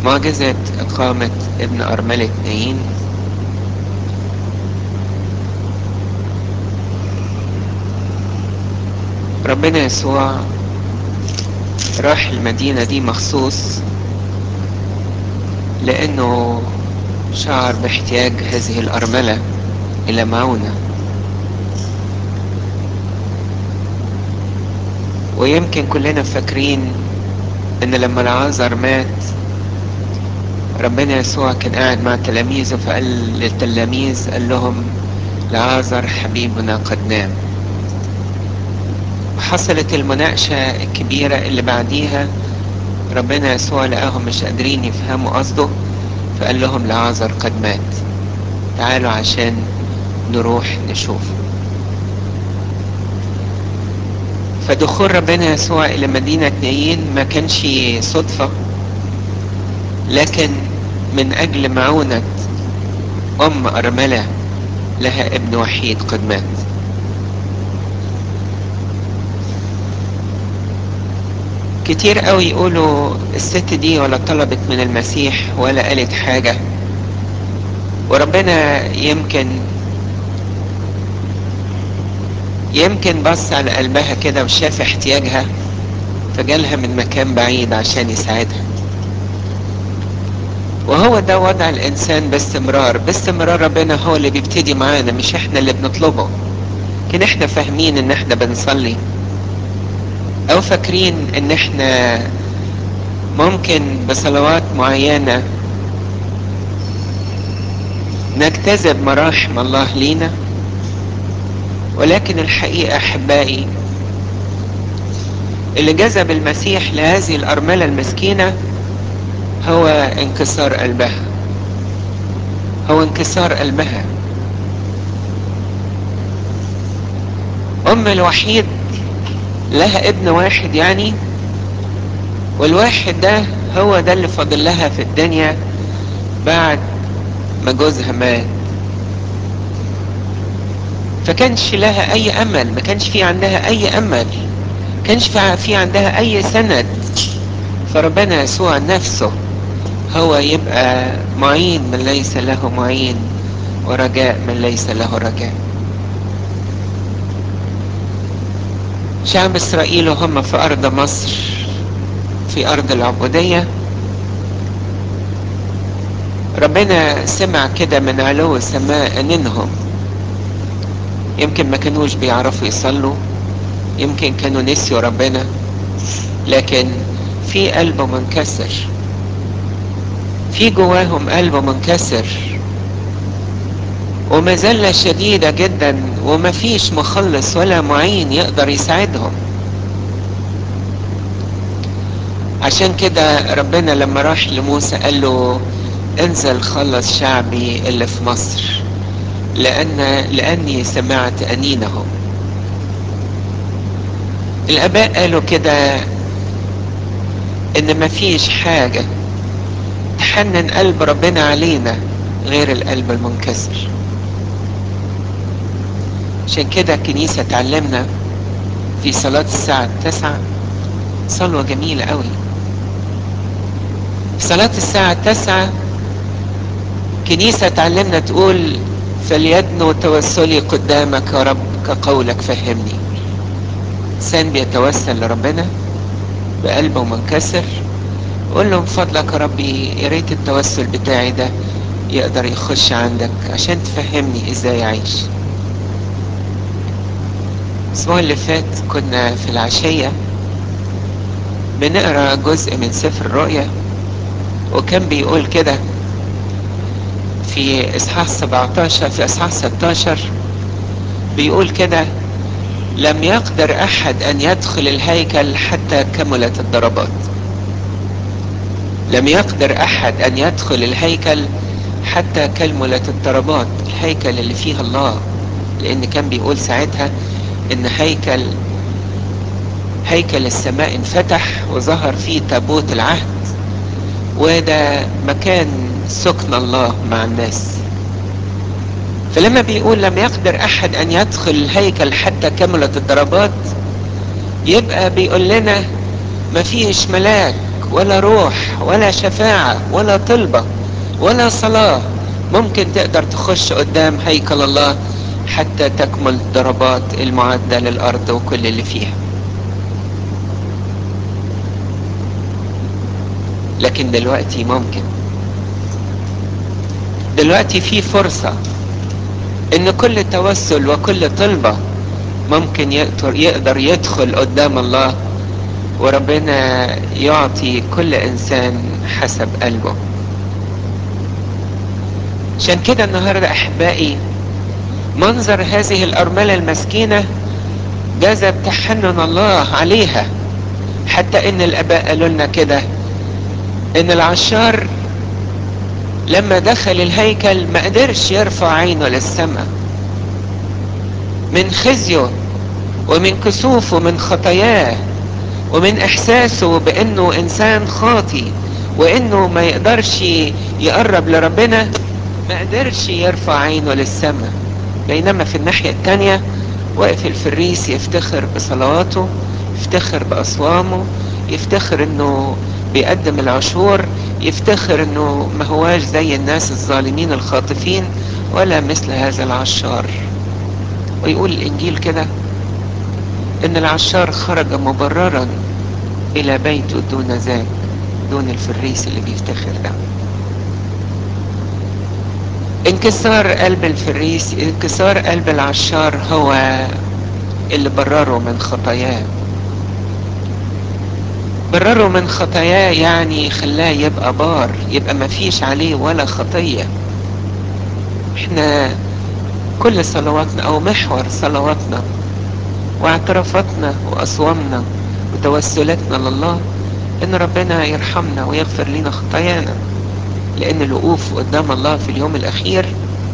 معجزة إقامة ابن أرملة نايين ربنا يسوع راح المدينة دي مخصوص لأنه شعر باحتياج هذه الأرملة إلى معونة ويمكن كلنا فاكرين ان لما العازر مات ربنا يسوع كان قاعد مع تلاميذه فقال للتلاميذ قال لهم لعازر حبيبنا قد نام وحصلت المناقشة الكبيرة اللي بعديها ربنا يسوع لقاهم مش قادرين يفهموا قصده فقال لهم لعازر قد مات تعالوا عشان نروح نشوفه فدخول ربنا يسوع الى مدينة نايين ما كانش صدفة لكن من اجل معونة ام ارملة لها ابن وحيد قد مات كتير قوي يقولوا الست دي ولا طلبت من المسيح ولا قالت حاجة وربنا يمكن يمكن بص على قلبها كده وشاف احتياجها فجالها من مكان بعيد عشان يساعدها وهو ده وضع الانسان باستمرار باستمرار ربنا هو اللي بيبتدي معانا مش احنا اللي بنطلبه لكن احنا فاهمين ان احنا بنصلي او فاكرين ان احنا ممكن بصلوات معينة نجتذب مراحم الله لينا ولكن الحقيقة أحبائي اللي جذب المسيح لهذه الأرملة المسكينة هو انكسار قلبها هو انكسار قلبها أم الوحيد لها ابن واحد يعني والواحد ده هو ده اللي فاضل لها في الدنيا بعد ما جوزها مات فكانش لها اي امل ما كانش في عندها اي امل كانش في عندها اي سند فربنا يسوع نفسه هو يبقى معين من ليس له معين ورجاء من ليس له رجاء شعب اسرائيل وهم في ارض مصر في ارض العبودية ربنا سمع كده من علو السماء انهم يمكن ما كانوش بيعرفوا يصلوا يمكن كانوا نسيوا ربنا لكن في قلب منكسر في جواهم قلب منكسر ومذلة شديدة جدا وما فيش مخلص ولا معين يقدر يساعدهم عشان كده ربنا لما راح لموسى قال له انزل خلص شعبي اللي في مصر لأن لأني سمعت أنينهم الآباء قالوا كده إن مفيش حاجة تحنن قلب ربنا علينا غير القلب المنكسر عشان كده الكنيسة تعلمنا في صلاة الساعة التاسعة صلوة جميلة قوي في صلاة الساعة التاسعة كنيسة تعلمنا تقول فليدنو توسلي قدامك يا رب كقولك فهمني انسان بيتوسل لربنا بقلبه منكسر قول له من فضلك يا ربي يا ريت التوسل بتاعي ده يقدر يخش عندك عشان تفهمني ازاي اعيش الاسبوع اللي فات كنا في العشية بنقرا جزء من سفر الرؤيا وكان بيقول كده في اصحاح 17 في اصحاح 16 بيقول كده لم يقدر احد ان يدخل الهيكل حتى كملت الضربات لم يقدر احد ان يدخل الهيكل حتى كملت الضربات الهيكل اللي فيها الله لان كان بيقول ساعتها ان هيكل هيكل السماء انفتح وظهر فيه تابوت العهد وده مكان سكن الله مع الناس فلما بيقول لم يقدر احد ان يدخل الهيكل حتى كملت الضربات يبقى بيقول لنا مفيش ملاك ولا روح ولا شفاعة ولا طلبة ولا صلاة ممكن تقدر تخش قدام هيكل الله حتى تكمل الضربات المعدة للأرض وكل اللي فيها لكن دلوقتي ممكن دلوقتي في فرصة ان كل توسل وكل طلبة ممكن يقدر, يقدر يدخل قدام الله وربنا يعطي كل انسان حسب قلبه عشان كده النهاردة احبائي منظر هذه الارملة المسكينة جذب تحنن الله عليها حتى ان الاباء قالوا لنا كده ان العشار لما دخل الهيكل ما قدرش يرفع عينه للسماء من خزيه ومن كسوفه من خطاياه ومن احساسه بانه انسان خاطي وانه ما يقدرش يقرب لربنا ما قدرش يرفع عينه للسماء بينما في الناحية التانية واقف الفريس يفتخر بصلواته يفتخر بأصوامه يفتخر انه بيقدم العشور يفتخر انه ما هواش زي الناس الظالمين الخاطفين ولا مثل هذا العشار ويقول الانجيل كده ان العشار خرج مبررا الى بيته دون ذاك دون الفريس اللي بيفتخر ده انكسار قلب الفريس انكسار قلب العشار هو اللي برره من خطاياه برره من خطاياه يعني خلاه يبقى بار يبقى ما فيش عليه ولا خطية احنا كل صلواتنا او محور صلواتنا واعترافاتنا واصوامنا وتوسلاتنا لله ان ربنا يرحمنا ويغفر لنا خطايانا لان الوقوف قدام الله في اليوم الاخير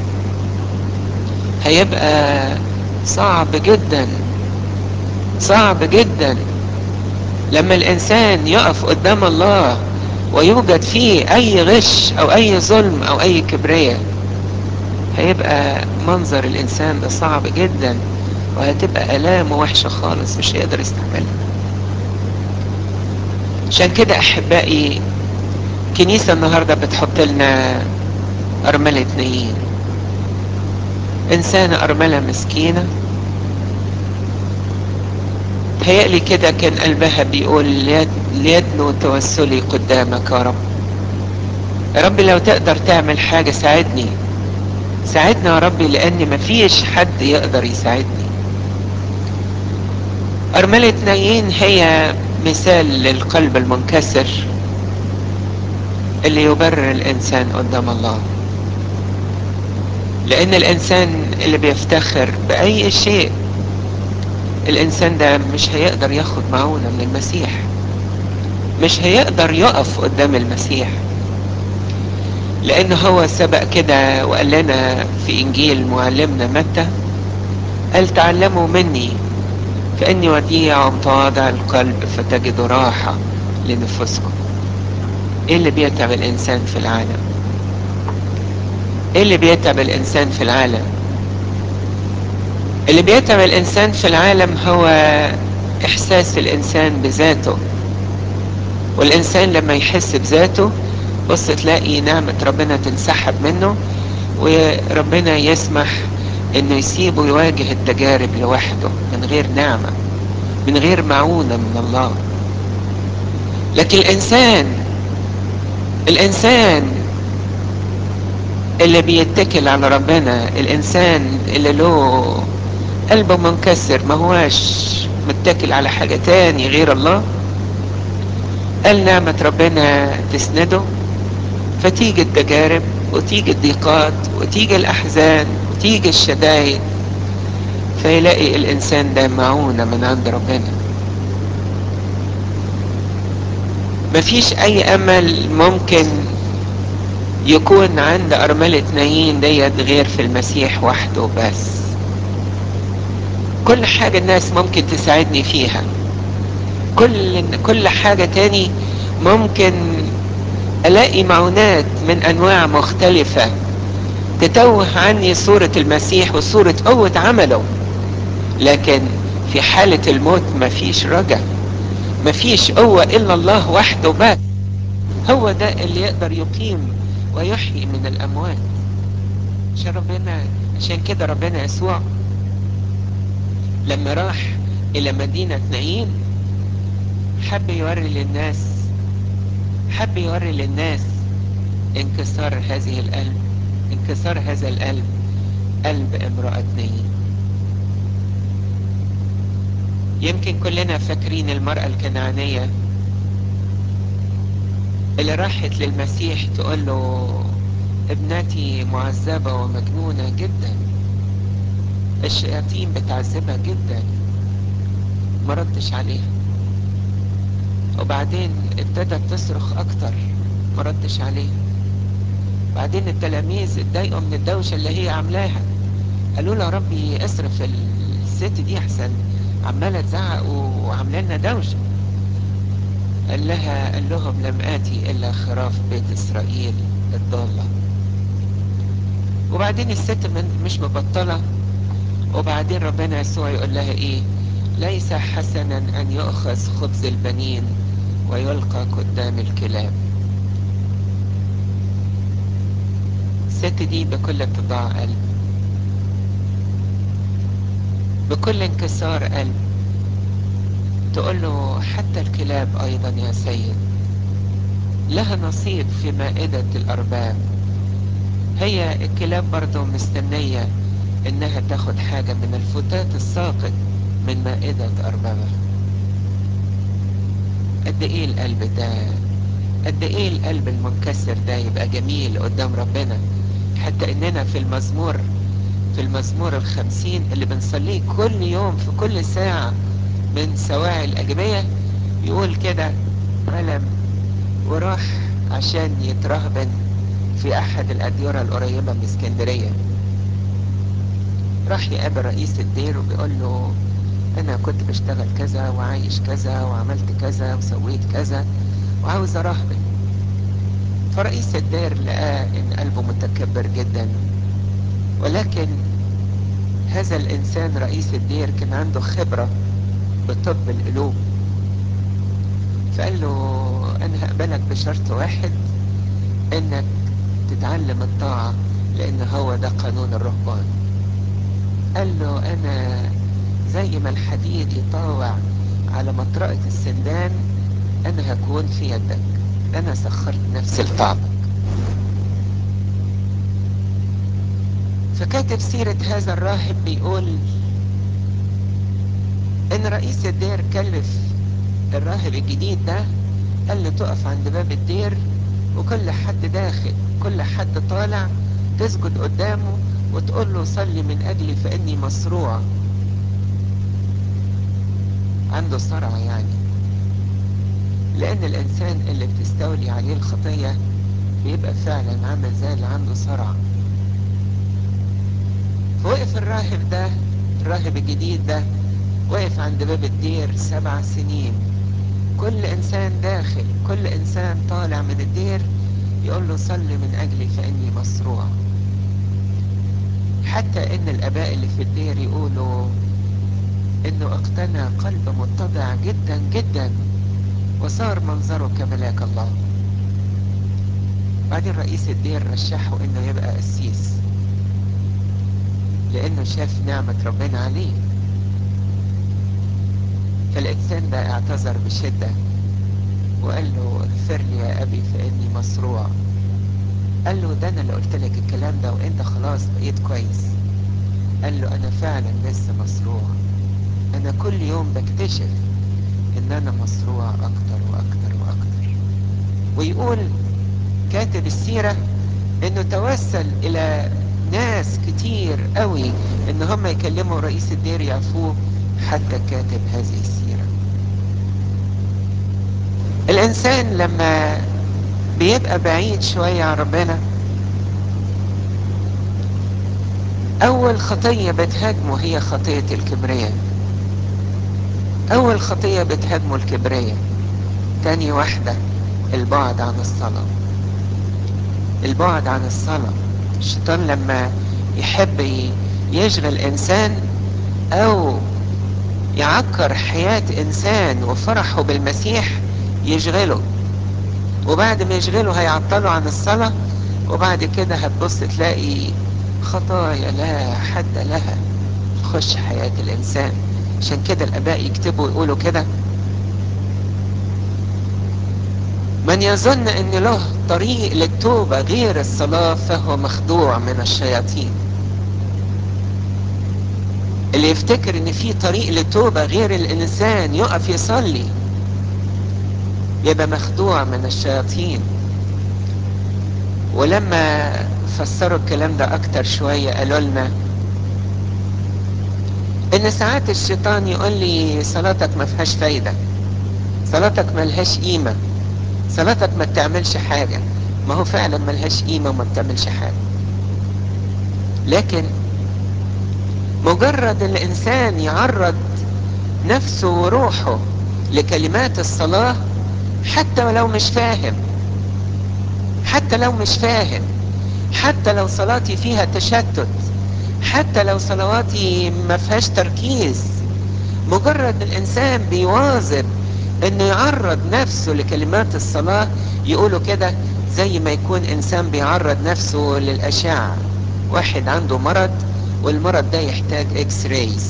هيبقى صعب جدا صعب جدا لما الانسان يقف قدام الله ويوجد فيه اي غش او اي ظلم او اي كبرية هيبقى منظر الانسان ده صعب جدا وهتبقى الام وحشة خالص مش هيقدر يستحملها عشان كده احبائي كنيسة النهاردة بتحط لنا ارملة اتنين انسانة ارملة مسكينة تهيألي كده كان قلبها بيقول ليدنو توسلي قدامك يا رب يا رب لو تقدر تعمل حاجة ساعدني ساعدنا يا ربي لان مفيش حد يقدر يساعدني ارملة نايين هي مثال للقلب المنكسر اللي يبرر الانسان قدام الله لان الانسان اللي بيفتخر باي شيء الانسان ده مش هيقدر ياخد معونة من المسيح مش هيقدر يقف قدام المسيح لان هو سبق كده وقال لنا في انجيل معلمنا متى قال تعلموا مني فاني وديع ومتواضع القلب فتجدوا راحة لنفوسكم ايه اللي بيتعب الانسان في العالم ايه اللي بيتعب الانسان في العالم اللي بيتعب الانسان في العالم هو احساس الانسان بذاته والانسان لما يحس بذاته بص تلاقي نعمة ربنا تنسحب منه وربنا يسمح انه يسيبه يواجه التجارب لوحده من غير نعمة من غير معونة من الله لكن الانسان الانسان اللي بيتكل على ربنا الانسان اللي له قلبه منكسر ما هواش متكل على حاجة تاني غير الله قال نعمة ربنا تسنده فتيجي التجارب وتيجي الضيقات وتيجي الأحزان وتيجي الشدائد فيلاقي الإنسان ده معونة من عند ربنا مفيش أي أمل ممكن يكون عند أرملة نايين ديت غير في المسيح وحده بس كل حاجة الناس ممكن تساعدني فيها كل كل حاجة تاني ممكن الاقي معونات من انواع مختلفة تتوه عني صورة المسيح وصورة قوة عمله لكن في حالة الموت مفيش رجع مفيش قوة الا الله وحده بس هو ده اللي يقدر يقيم ويحيي من الأموات عشان ربنا عشان كده ربنا يسوع لما راح إلى مدينة نعيم حب يوري للناس حب يوري للناس انكسار هذه القلب انكسار هذا القلب قلب امرأة نعيم يمكن كلنا فاكرين المرأة الكنعانية اللي راحت للمسيح تقول له ابنتي معذبة ومجنونة جدا الشياطين بتعذبها جدا ما ردش عليها وبعدين ابتدت تصرخ اكتر ما ردش عليها بعدين التلاميذ اتضايقوا من الدوشة اللي هي عاملاها قالوا له يا ربي اصرف الست دي احسن عمالة تزعق وعامله لنا دوشة قال لها قال لهم لم آتي إلا خراف بيت إسرائيل الضالة وبعدين الست من مش مبطلة وبعدين ربنا يسوع يقول لها إيه ليس حسنا أن يؤخذ خبز البنين ويلقى قدام الكلاب الست دي بكل اتضاع قلب بكل انكسار قلب تقول له حتى الكلاب ايضا يا سيد لها نصيب في مائدة الارباب هي الكلاب برضو مستنية انها تاخد حاجة من الفتات الساقط من مائدة اربابها قد ايه القلب ده قد ايه القلب المنكسر ده يبقى جميل قدام ربنا حتى اننا في المزمور في المزمور الخمسين اللي بنصليه كل يوم في كل ساعة من سواعي الأجبية يقول كده ألم وراح عشان يترهبن في أحد الأديرة القريبة من اسكندرية راح يقابل رئيس الدير وبيقول له أنا كنت بشتغل كذا وعايش كذا وعملت كذا وسويت كذا وعاوز أراهبن فرئيس الدير لقاه إن قلبه متكبر جدا ولكن هذا الإنسان رئيس الدير كان عنده خبرة بطب القلوب فقال له انا هقبلك بشرط واحد انك تتعلم الطاعة لان هو ده قانون الرهبان قال له انا زي ما الحديد يطاوع على مطرقة السندان انا هكون في يدك انا سخرت نفسي لطاعتك فكاتب سيرة هذا الراهب بيقول ان رئيس الدير كلف الراهب الجديد ده قال له تقف عند باب الدير وكل حد داخل كل حد طالع تسجد قدامه وتقول له صلي من اجلي فاني مصروع عنده صرع يعني لان الانسان اللي بتستولي عليه الخطية بيبقى فعلا عامل زي اللي عنده صرع فوقف الراهب ده الراهب الجديد ده وقف عند باب الدير سبع سنين كل انسان داخل كل انسان طالع من الدير يقول له صل من اجلي فاني مصروع حتى ان الاباء اللي في الدير يقولوا انه اقتنى قلب متضع جدا جدا وصار منظره كملاك الله بعدين رئيس الدير رشحه انه يبقى قسيس لانه شاف نعمة ربنا عليه فالإنسان ده اعتذر بشدة وقال له اغفر لي يا أبي فإني مصروع قال له ده أنا اللي قلت لك الكلام ده وأنت خلاص بقيت كويس قال له أنا فعلا لسه مصروع أنا كل يوم بكتشف إن أنا مصروع أكتر وأكتر وأكتر ويقول كاتب السيرة إنه توسل إلى ناس كتير قوي إن هم يكلموا رئيس الدير يعفوه حتى كاتب هذه السيرة الإنسان لما بيبقى بعيد شوية عن ربنا أول خطية بتهاجمه هي خطية الكبرياء أول خطية بتهاجمه الكبرياء تاني واحدة البعد عن الصلاة البعد عن الصلاة الشيطان لما يحب يشغل إنسان أو يعكر حياة إنسان وفرحه بالمسيح يشغله وبعد ما يشغلوا هيعطلوا عن الصلاة وبعد كده هتبص تلاقي خطايا لا حد لها تخش حياة الإنسان عشان كده الآباء يكتبوا يقولوا كده من يظن أن له طريق للتوبة غير الصلاة فهو مخدوع من الشياطين اللي يفتكر ان في طريق للتوبة غير الانسان يقف يصلي يبقى مخدوع من الشياطين ولما فسروا الكلام ده اكتر شوية قالوا لنا ان ساعات الشيطان يقول لي صلاتك ما فيهاش فايدة صلاتك ما لهاش قيمة صلاتك ما بتعملش حاجة ما هو فعلا ما لهاش قيمة وما بتعملش حاجة لكن مجرد الانسان يعرض نفسه وروحه لكلمات الصلاة حتى ولو مش فاهم حتى لو مش فاهم حتى لو صلاتي فيها تشتت حتى لو صلواتي ما فيهاش تركيز مجرد الانسان بيواظب انه يعرض نفسه لكلمات الصلاة يقولوا كده زي ما يكون انسان بيعرض نفسه للاشعة واحد عنده مرض والمرض ده يحتاج اكس رايز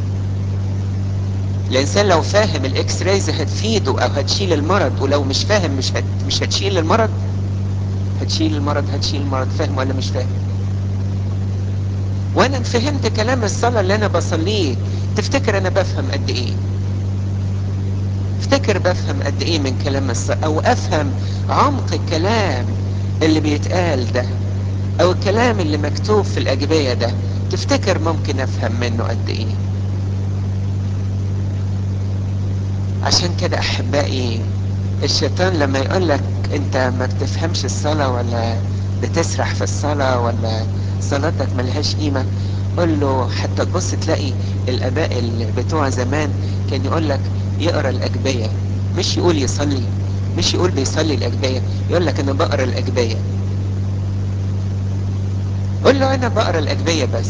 الانسان لو فاهم الاكس رايز هتفيده او هتشيل المرض ولو مش فاهم مش هت... مش هتشيل المرض هتشيل المرض هتشيل المرض فاهم ولا مش فاهم وانا فهمت كلام الصلاة اللي انا بصليه تفتكر انا بفهم قد ايه افتكر بفهم قد ايه من كلام الصلاة او افهم عمق الكلام اللي بيتقال ده او الكلام اللي مكتوب في الاجبية ده تفتكر ممكن افهم منه قد ايه عشان كده احبائي الشيطان لما يقول لك انت ما بتفهمش الصلاة ولا بتسرح في الصلاة ولا صلاتك ملهاش قيمة قول له حتى تبص تلاقي الاباء اللي بتوع زمان كان يقول لك يقرا الاجبية مش يقول يصلي مش يقول بيصلي الاجبية يقول لك انا بقرا الاجبية قول له انا بقرا الاجبية بس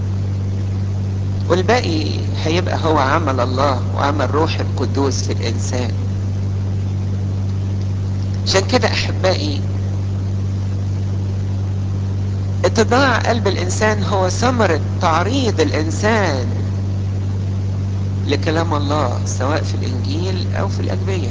والباقي هيبقى هو عمل الله وعمل روح القدوس في الانسان عشان كده احبائي اتضاع قلب الانسان هو ثمرة تعريض الانسان لكلام الله سواء في الانجيل او في الاجبية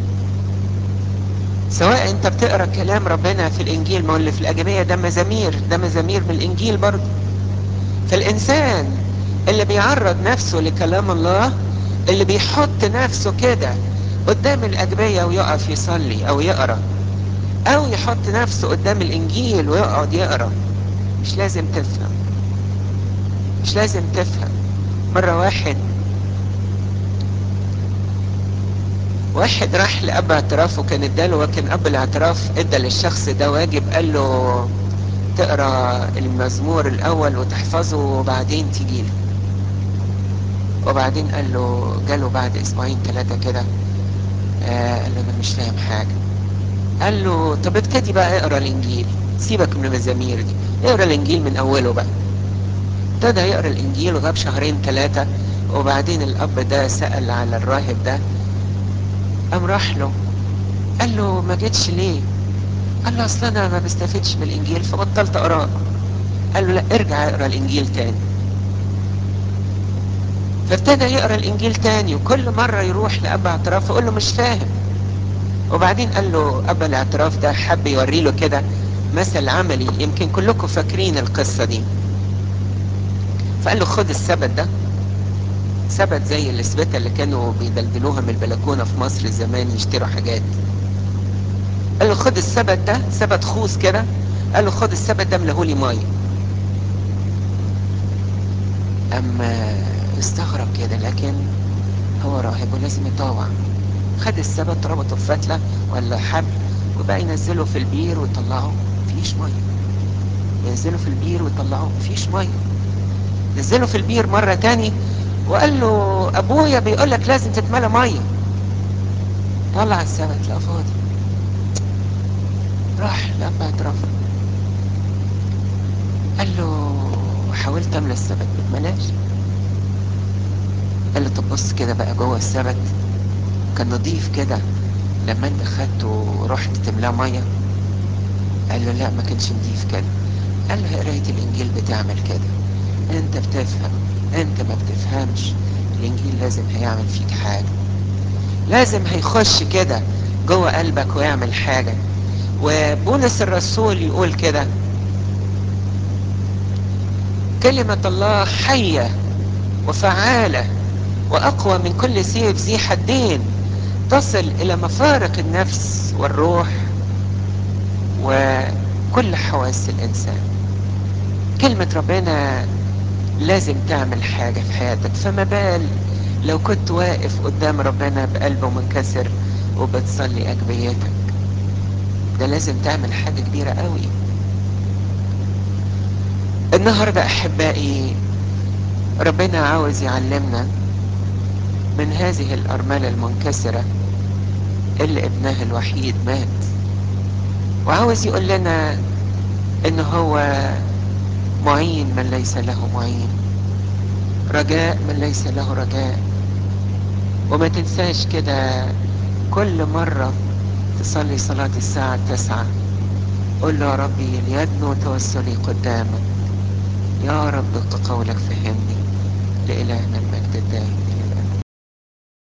سواء انت بتقرا كلام ربنا في الانجيل ما هو اللي في الاجبية ده مزامير ده مزامير من الانجيل برضه فالانسان اللي بيعرض نفسه لكلام الله اللي بيحط نفسه كده قدام الأجبية ويقف يصلي أو يقرأ أو يحط نفسه قدام الإنجيل ويقعد يقرأ مش لازم تفهم مش لازم تفهم مرة واحد واحد راح لأب اعتراف وكان اداله وكان أب الاعتراف ادى للشخص ده واجب قال له تقرا المزمور الأول وتحفظه وبعدين تجيلي وبعدين قال له جاله بعد اسبوعين ثلاثة كده آه قال له انا مش فاهم حاجة قال له طب ابتدي بقى اقرا الانجيل سيبك من المزامير دي اقرا الانجيل من اوله بقى ابتدى يقرا الانجيل وغاب شهرين ثلاثة وبعدين الاب ده سأل على الراهب ده قام راح له قال له ما جيتش ليه قال له اصل انا ما بستفدش من الانجيل فبطلت اقراه قال له لا ارجع اقرا الانجيل تاني فابتدى يقرا الانجيل تاني وكل مره يروح لاب اعتراف يقول له مش فاهم وبعدين قال له اب الاعتراف ده حب يوري له كده مثل عملي يمكن كلكم فاكرين القصه دي فقال له خد السبت ده سبت زي الاسبته اللي كانوا بيدلدلوها من البلكونه في مصر زمان يشتروا حاجات قال له خد السبت ده سبت خوص كده قال له خد السبت ده ملهولي ميه اما استغرب كده لكن هو راهب ولازم يطاوع خد السبت ربطه في فتله ولا حبل وبقى ينزله في البير ويطلعه مفيش ميه ينزله في البير ويطلعه مفيش ميه نزله في البير مره تاني وقال له ابويا بيقول لك لازم تتملى ميه طلع السبت لا فاضي راح لاب اعتراف قال له حاولت املى السبت ما اتملاش قال له طب بص كده بقى جوه السبت كان نضيف كده لما انت خدته ورحت تملاه ميه قال له لا ما كانش نضيف كده قال له قرايه الانجيل بتعمل كده انت بتفهم انت ما بتفهمش الانجيل لازم هيعمل فيك حاجه لازم هيخش كده جوه قلبك ويعمل حاجه وبولس الرسول يقول كده كلمة الله حية وفعالة وأقوى من كل سيف ذي حدين تصل إلى مفارق النفس والروح وكل حواس الإنسان كلمة ربنا لازم تعمل حاجة في حياتك فما بال لو كنت واقف قدام ربنا بقلب منكسر وبتصلي أجبيتك ده لازم تعمل حاجة كبيرة قوي النهاردة أحبائي ربنا عاوز يعلمنا من هذه الأرملة المنكسرة اللي ابنها الوحيد مات وعاوز يقول لنا إن هو معين من ليس له معين رجاء من ليس له رجاء وما تنساش كده كل مرة تصلي صلاة الساعة التاسعة قل له يا ربي ليدنو توسلي قدامك يا رب قولك فهمني لإلهنا المجد الدائم